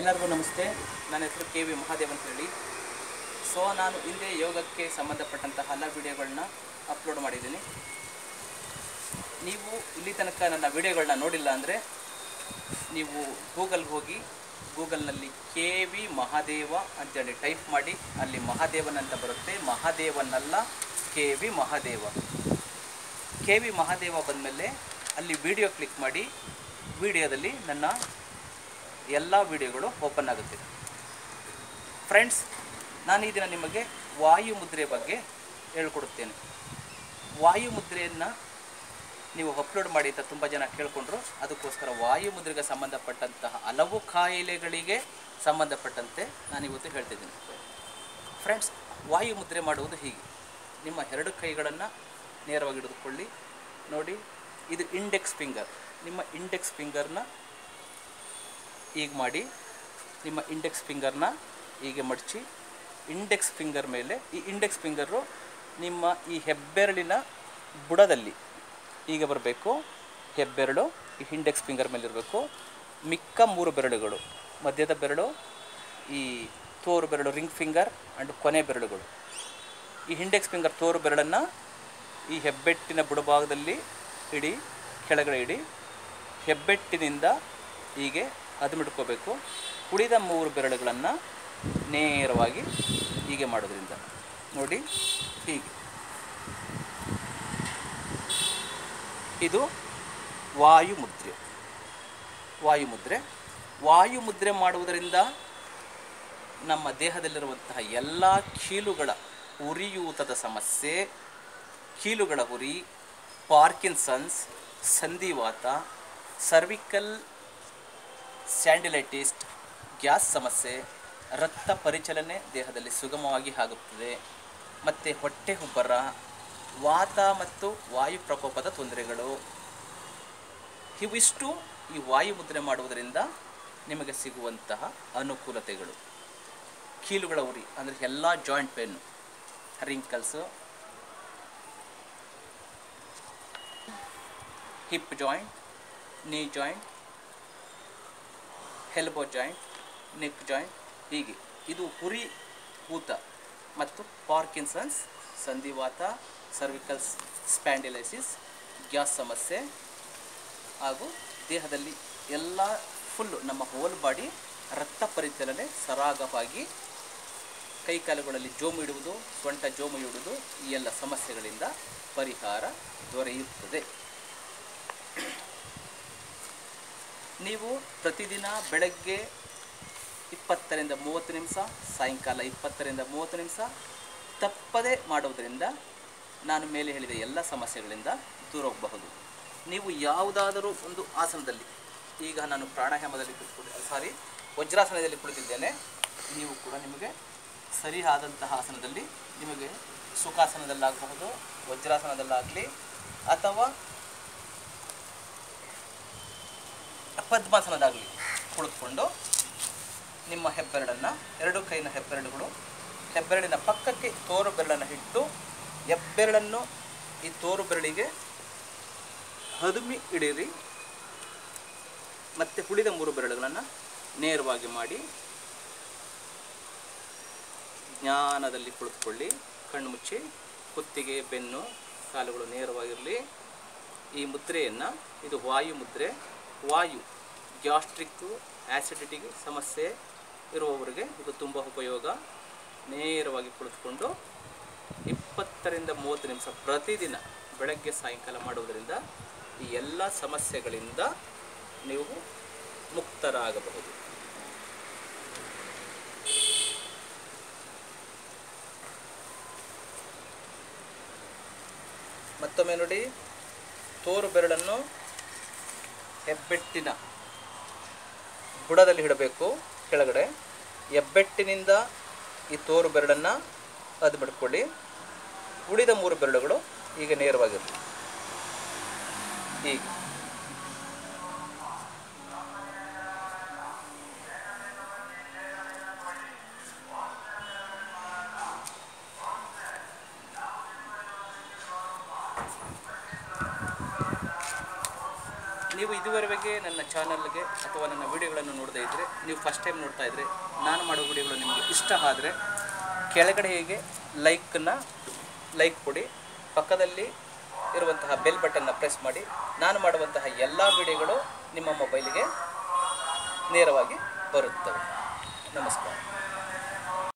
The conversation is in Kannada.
ಎಲ್ಲರಿಗೂ ನಮಸ್ತೆ ನನ್ನ ಹೆಸರು ಕೆ ವಿ ಮಹಾದೇವ್ ಅಂತ ಹೇಳಿ ಸೊ ನಾನು ಹಿಂದೆ ಯೋಗಕ್ಕೆ ಸಂಬಂಧಪಟ್ಟಂತಹ ಎಲ್ಲ ವಿಡಿಯೋಗಳನ್ನ ಅಪ್ಲೋಡ್ ಮಾಡಿದ್ದೀನಿ ನೀವು ಇಲ್ಲಿ ತನಕ ನನ್ನ ವಿಡಿಯೋಗಳನ್ನ ನೋಡಿಲ್ಲ ಅಂದರೆ ನೀವು ಗೂಗಲ್ಗೆ ಹೋಗಿ ಗೂಗಲ್ನಲ್ಲಿ ಕೆ ವಿ ಮಹಾದೇವ ಅಂತೇಳಿ ಟೈಪ್ ಮಾಡಿ ಅಲ್ಲಿ ಮಹಾದೇವನ್ ಅಂತ ಬರುತ್ತೆ ಮಹಾದೇವನಲ್ಲ K V Mahadeva K V Mahadeva ಬಂದಮೇಲೆ ಅಲ್ಲಿ ವಿಡಿಯೋ ಕ್ಲಿಕ್ ಮಾಡಿ ವಿಡಿಯೋದಲ್ಲಿ ನನ್ನ ಎಲ್ಲ ವಿಡಿಯೋಗಳು ಓಪನ್ ಆಗುತ್ತೆ ಫ್ರೆಂಡ್ಸ್ ನಾನು ಈ ದಿನ ನಿಮಗೆ ವಾಯು ಮುದ್ರೆ ಬಗ್ಗೆ ಹೇಳ್ಕೊಡುತ್ತೇನೆ ವಾಯು ಮುದ್ರೆಯನ್ನು ನೀವು ಅಪ್ಲೋಡ್ ಮಾಡಿ ಅಂತ ತುಂಬ ಜನ ಕೇಳಿಕೊಂಡ್ರು ಅದಕ್ಕೋಸ್ಕರ ವಾಯು ಮುದ್ರೆಗೆ ಸಂಬಂಧಪಟ್ಟಂತಹ ಹಲವು ಕಾಯಿಲೆಗಳಿಗೆ ಸಂಬಂಧಪಟ್ಟಂತೆ ನಾನಿವತ್ತು ಹೇಳ್ತಿದ್ದೀನಿ ಫ್ರೆಂಡ್ಸ್ ವಾಯು ಮುದ್ರೆ ಮಾಡುವುದು ಹೀಗೆ ನಿಮ್ಮ ಎರಡು ಕೈಗಳನ್ನು ನೇರವಾಗಿ ಹಿಡಿದುಕೊಳ್ಳಿ ನೋಡಿ ಇದು ಇಂಡೆಕ್ಸ್ ಫಿಂಗರ್ ನಿಮ್ಮ ಇಂಡೆಕ್ಸ್ ಫಿಂಗರ್ನ ಈಗ ಮಾಡಿ ನಿಮ್ಮ ಇಂಡೆಕ್ಸ್ ಫಿಂಗರ್ನ ಹೀಗೆ ಮಡಚಿ ಇಂಡೆಕ್ಸ್ ಫಿಂಗರ್ ಮೇಲೆ ಈ ಇಂಡೆಕ್ಸ್ ಫಿಂಗರು ನಿಮ್ಮ ಈ ಹೆಬ್ಬೆರಳಿನ ಬುಡದಲ್ಲಿ ಹೀಗೆ ಬರಬೇಕು ಹೆಬ್ಬೆರಳು ಈ ಇಂಡೆಕ್ಸ್ ಫಿಂಗರ್ ಮೇಲೆ ಇರಬೇಕು ಮಿಕ್ಕ ಮೂರು ಬೆರಳುಗಳು ಮಧ್ಯದ ಬೆರಳು ಈ ತೋರು ಬೆರಳು ರಿಂಗ್ ಫಿಂಗರ್ ಆ್ಯಂಡ್ ಕೊನೆ ಬೆರಳುಗಳು ಈ ಇಂಡೆಕ್ಸ್ ಫಿಂಗರ್ ತೋರು ಬೆರಳನ್ನು ಈ ಹೆಬ್ಬೆಟ್ಟಿನ ಬುಡಭಾಗದಲ್ಲಿ ಇಡಿ ಕೆಳಗಡೆ ಇಡಿ ಹೆಬ್ಬೆಟ್ಟಿನಿಂದ ಹೀಗೆ ಅದುಮಿಡ್ಕೋಬೇಕು ಉಳಿದ ಮೂರು ಬೆರಳುಗಳನ್ನು ನೇರವಾಗಿ ಹೀಗೆ ಮಾಡೋದ್ರಿಂದ ನೋಡಿ ಹೀಗೆ ಇದು ವಾಯು ಮುದ್ರೆ ವಾಯು ಮುದ್ರೆ ವಾಯು ಮುದ್ರೆ ಮಾಡುವುದರಿಂದ ನಮ್ಮ ದೇಹದಲ್ಲಿರುವಂತಹ ಎಲ್ಲ ಕೀಲುಗಳ ಉರಿಯೂತದ ಸಮಸ್ಯೆ ಕೀಲುಗಳ ಉರಿ ಪಾರ್ಕಿನ್ಸನ್ಸ್ ಸಂಧಿವಾತ ಸರ್ವಿಕಲ್ ಸ್ಯಾಂಡಿಲೈಟಿಸ್ಟ್ ಗ್ಯಾಸ್ ಸಮಸ್ಯೆ ರಕ್ತ ಪರಿಚಲನೆ ದೇಹದಲ್ಲಿ ಸುಗಮವಾಗಿ ಆಗುತ್ತದೆ ಮತ್ತು ಹೊಟ್ಟೆ ಹುಬ್ಬರ ವಾತ ಮತ್ತು ವಾಯು ಪ್ರಕೋಪದ ತೊಂದರೆಗಳು ಇವಿಷ್ಟು ಈ ವಾಯು ಮುದ್ರೆ ಮಾಡುವುದರಿಂದ ನಿಮಗೆ ಸಿಗುವಂತಹ ಅನುಕೂಲತೆಗಳು ಕೀಲುಗಳ ಉರಿ ಅಂದರೆ ಎಲ್ಲ joint pain wrinkles hip joint knee joint elbow joint neck joint ಹೀಗೆ ಇದು ಹುರಿ ಊತ ಮತ್ತು ಪಾರ್ಕಿನ್ಸನ್ಸ್ ಸಂಧಿವಾತ ಸರ್ವಿಕಲ್ ಸ್ಪ್ಯಾಂಡಿಲೈಸಿಸ್ ಗ್ಯಾಸ್ ಸಮಸ್ಯೆ ಹಾಗೂ ದೇಹದಲ್ಲಿ ಎಲ್ಲ ಫುಲ್ಲು ನಮ್ಮ ಹೋಲ್ ಬಾಡಿ ರಕ್ತ ಪರಿಚಲನೆ ಸರಾಗವಾಗಿ ಕೈಕಾಲುಗಳಲ್ಲಿ ಜೋಮು ಇಡುವುದು ಸೊಂಟ ಜೋಮು ಇಡುವುದು ಈ ಎಲ್ಲ ಸಮಸ್ಯೆಗಳಿಂದ ಪರಿಹಾರ ದೊರೆಯುತ್ತದೆ ನೀವು ಪ್ರತಿದಿನ ಬೆಳಗ್ಗೆ ಇಪ್ಪತ್ತರಿಂದ ಮೂವತ್ತು ನಿಮಿಷ ಸಾಯಂಕಾಲ ಇಪ್ಪತ್ತರಿಂದ ಮೂವತ್ತು ನಿಮಿಷ ತಪ್ಪದೇ ಮಾಡುವುದರಿಂದ ನಾನು ಮೇಲೆ ಹೇಳಿದ ಎಲ್ಲ ಸಮಸ್ಯೆಗಳಿಂದ ದೂರ ಹೋಗಬಹುದು ನೀವು ಯಾವುದಾದರೂ ಒಂದು ಆಸನದಲ್ಲಿ ಈಗ ನಾನು ಪ್ರಾಣಾಯಾಮದಲ್ಲಿ ಕುಳಿತು ಸಾರಿ ವಜ್ರಾಸನದಲ್ಲಿ ಕುಳಿತಿದ್ದೇನೆ ನೀವು ಕೂಡ ನಿಮಗೆ ಸರಿಯಾದಂತಹ ಆಸನದಲ್ಲಿ ನಿಮಗೆ ಸುಖಾಸನದಲ್ಲಾಗಬಹುದು ವಜ್ರಾಸನದಲ್ಲಾಗಲಿ ಅಥವಾ ಪದ್ಮಾಸನದಾಗಲಿ ಕುಳಿತುಕೊಂಡು ನಿಮ್ಮ ಹೆಬ್ಬೆರಡನ್ನು ಎರಡು ಕೈನ ಹೆಬ್ಬೆರಳುಗಳು ಹೆಬ್ಬೆರಳಿನ ಪಕ್ಕಕ್ಕೆ ತೋರು ಬೆರಳನ್ನು ಇಟ್ಟು ಹೆಬ್ಬೆರಳನ್ನು ಈ ತೋರು ಬೆರಳಿಗೆ ಹದುಮಿ ಇಡಿರಿ ಮತ್ತು ಉಳಿದ ಮೂರು ಬೆರಳುಗಳನ್ನು ನೇರವಾಗಿ ಮಾಡಿ ಜ್ಞಾನದಲ್ಲಿ ಕುಳಿತುಕೊಳ್ಳಿ ಕಣ್ಣು ಮುಚ್ಚಿ ಕುತ್ತಿಗೆ ಬೆನ್ನು ಕಾಲುಗಳು ನೇರವಾಗಿರಲಿ ಈ ಮುದ್ರೆಯನ್ನು ಇದು ವಾಯು ಮುದ್ರೆ ವಾಯು ಗ್ಯಾಸ್ಟ್ರಿಕ್ಕು ಆ್ಯಸಿಡಿಟಿಗೆ ಸಮಸ್ಯೆ ಇರುವವರಿಗೆ ಇದು ತುಂಬ ಉಪಯೋಗ ನೇರವಾಗಿ ಕುಳಿತುಕೊಂಡು ಇಪ್ಪತ್ತರಿಂದ ಮೂವತ್ತು ನಿಮಿಷ ಪ್ರತಿದಿನ ಬೆಳಗ್ಗೆ ಸಾಯಂಕಾಲ ಮಾಡುವುದರಿಂದ ಈ ಎಲ್ಲ ಸಮಸ್ಯೆಗಳಿಂದ ನೀವು ಮುಕ್ತರಾಗಬಹುದು ಮತ್ತೊಮ್ಮೆ ನೋಡಿ ತೋರು ಬೆರಳನ್ನು ಹೆಬ್ಬೆಟ್ಟಿನ ಬುಡದಲ್ಲಿ ಇಡಬೇಕು ಕೆಳಗಡೆ ಹೆಬ್ಬೆಟ್ಟಿನಿಂದ ಈ ತೋರು ಬೆರಳನ್ನು ಅದು ಬಿಡ್ಕೊಳ್ಳಿ ಉಳಿದ ಮೂರು ಬೆರಳುಗಳು ಈಗ ನೇರವಾಗಿರಲಿ ಹೀಗೆ ನೀವು ಇದುವರೆಗೆ ನನ್ನ ಚಾನಲ್ಗೆ ಅಥವಾ ನನ್ನ ವಿಡಿಯೋಗಳನ್ನು ನೋಡದೇ ಇದ್ದರೆ ನೀವು ಫಸ್ಟ್ ಟೈಮ್ ನೋಡ್ತಾ ಇದ್ದರೆ ನಾನು ಮಾಡೋ ವಿಡಿಯೋಗಳು ನಿಮಗೆ ಇಷ್ಟ ಆದರೆ ಕೆಳಗಡೆ ಹೀಗೆ ಲೈಕನ್ನು ಲೈಕ್ ಕೊಡಿ ಪಕ್ಕದಲ್ಲಿ ಇರುವಂತಹ ಬೆಲ್ ಬಟನ್ನ ಪ್ರೆಸ್ ಮಾಡಿ ನಾನು ಮಾಡುವಂತಹ ಎಲ್ಲ ವಿಡಿಯೋಗಳು ನಿಮ್ಮ ಮೊಬೈಲಿಗೆ ನೇರವಾಗಿ ಬರುತ್ತವೆ ನಮಸ್ಕಾರ